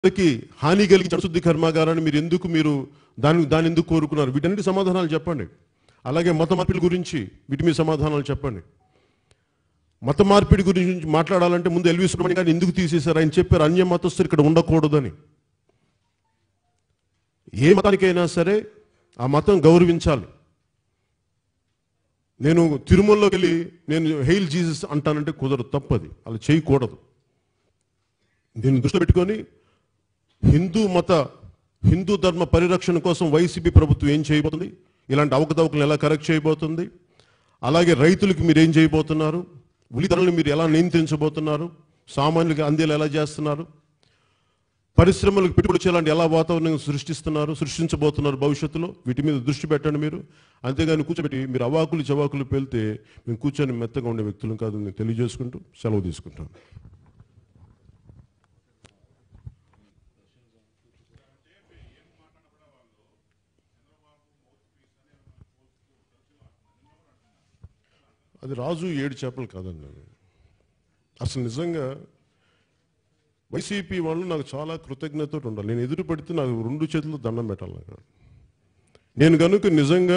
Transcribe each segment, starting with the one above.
కి హాని కలిగించే శుద్ధి కర్మాగారాన్ని మీరు ఎందుకు మీరు దాని దాని ఎందుకు కోరుకున్నారు వీటన్నిటి సమాధానాలు చెప్పండి అలాగే మత మార్పిడి గురించి వీటి మీద సమాధానాలు చెప్పండి మత మార్పిడి గురించి మాట్లాడాలంటే ముందు ఎల్వి సుబ్రహ్మణ్యం గారిని ఎందుకు తీసేశారు ఆయన చెప్పారు అన్య మతస్థులు ఇక్కడ ఉండకూడదని ఏ మతానికైనా సరే ఆ మతం గౌరవించాలి నేను తిరుమలలోకి వెళ్ళి నేను హెయిల్ జీసస్ అంటానంటే కుదరదు తప్పది అలా చేయకూడదు దీన్ని దృష్టిలో పెట్టుకొని హిందూ మత హిందూ ధర్మ పరిరక్షణ కోసం వైసీపీ ప్రభుత్వం ఏం చేయబోతుంది ఇలాంటి అవకతవకలను ఎలా కరెక్ట్ చేయబోతుంది అలాగే రైతులకు మీరు ఏం చేయబోతున్నారు ఉలి ధరలు మీరు ఎలా నియంత్రించబోతున్నారు సామాన్యులకు అందేలా ఎలా చేస్తున్నారు పరిశ్రమలకు పెట్టుబడి వచ్చేలాంటి ఎలా వాతావరణం సృష్టిస్తున్నారు సృష్టించబోతున్నారు భవిష్యత్తులో వీటి మీద దృష్టి పెట్టండి మీరు అంతేగాని కూర్చోబెట్టి మీరు అవాకులు చవాకులు పేలితే మేము కూర్చొని మెత్తగా ఉండే వ్యక్తులం కాదు నేను తెలియజేసుకుంటూ సెలవు తీసుకుంటాను అది రాజు ఏడు చేపలు కాదండి అది. అసలు నిజంగా వైసీపీ వాళ్ళు నాకు చాలా కృతజ్ఞతతో ఉండాలి నేను ఎదురు పెడితే నాకు రెండు చేతులు దండం పెట్టాలి నాకు నేను కనుక నిజంగా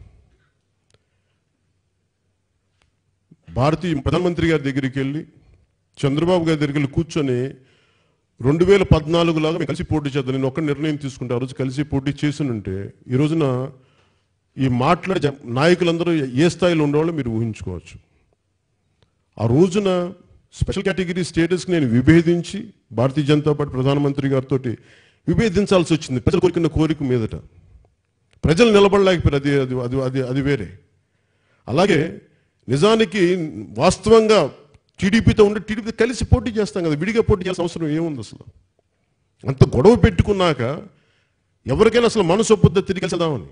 భారతీయ ప్రధానమంత్రి గారి దగ్గరికి వెళ్ళి చంద్రబాబు గారి దగ్గరికి వెళ్ళి కూర్చొని రెండు వేల పద్నాలుగు లాగా మేము కలిసి పోటీ చేద్దాం నేను ఒక్క నిర్ణయం తీసుకుంటే ఆ రోజు కలిసి పోటీ చేసినుంటే ఈ రోజున ఈ మాట్లాడే జ- నాయకులందరూ ఏ స్థాయిలో ఉండేవాళ్ళో మీరు ఊహించుకోవచ్చు ఆ రోజున స్పెషల్ కేటగిరీ స్టేటస్కి నేను విభేదించి భారతీయ జనతా పార్టీ ప్రధానమంత్రి గారితో విభేదించాల్సి వచ్చింది ప్రజలు కోరికన్న కోరిక మీదట ప్రజలు నిలబడలేకపోయారు అది అది అది అది అది వేరే అలాగే నిజానికి వాస్తవంగా టీడీపీతో ఉంటే టీడీపీ కలిసి పోటీ చేస్తాం కదా విడిగా పోటీ చేయాల్సిన అవసరం ఏముంది అసలు అంత గొడవ పెట్టుకున్నాక ఎవరికైనా అసలు మనసు ఒప్పుద్దా తిరిగి వెళ్దామని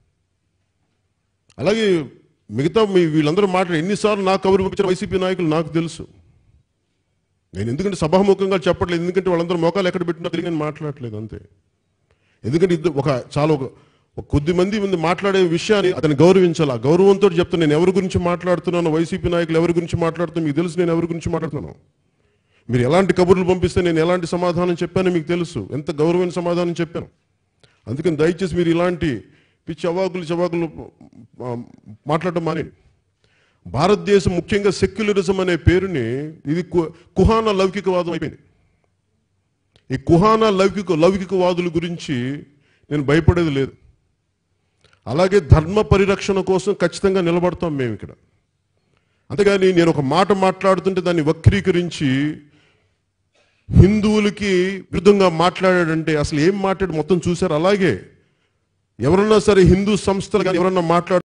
అలాగే మిగతా మీ వీళ్ళందరూ మాట్లాడి ఎన్నిసార్లు నాకు కబురు పంపించిన వైసీపీ నాయకులు నాకు తెలుసు నేను ఎందుకంటే సభాముఖంగా చెప్పట్లేదు ఎందుకంటే వాళ్ళందరూ మోకాలు ఎక్కడ పెట్టినా తిరిగి నేను మాట్లాడట్లేదు అంతే ఎందుకంటే ఇద్దరు ఒక చాలా ఒక ఒక కొద్ది మంది మంది మాట్లాడే విషయాన్ని అతను గౌరవించాలి ఆ గౌరవంతో చెప్తాను నేను ఎవరి గురించి మాట్లాడుతున్నాను వైసీపీ నాయకులు ఎవరి గురించి మాట్లాడుతున్నాను మీకు తెలుసు నేను ఎవరి గురించి మాట్లాడుతున్నాను మీరు ఎలాంటి కబుర్లు పంపిస్తే నేను ఎలాంటి సమాధానం చెప్పానో మీకు తెలుసు ఎంత గౌరవమైన సమాధానం చెప్పాను అందుకని దయచేసి మీరు ఇలాంటి పిచ్చి అవాకులు చవాకులు ఆ, మాట్లాడడం మానే భారతదేశం ముఖ్యంగా సెక్యులరిజం అనే పేరుని ఇది కు- కుహాన లౌకికవాదం అయిపోయింది ఈ కుహాన లౌకిక లౌకికవాదుల గురించి నేను భయపడేది లేదు అలాగే ధర్మ పరిరక్షణ కోసం ఖచ్చితంగా నిలబడతాం మేము ఇక్కడ అంతేగాని నేను ఒక మాట మాట్లాడుతుంటే దాన్ని వక్రీకరించి హిందువులకి విరుద్ధంగా మాట్లాడాడంటే అసలు ఏం మాట్లాడి మొత్తం చూశారు అలాగే ఎవరన్నా సరే హిందూ సంస్థలు కానీ ఎవరన్నా మాట్లాడు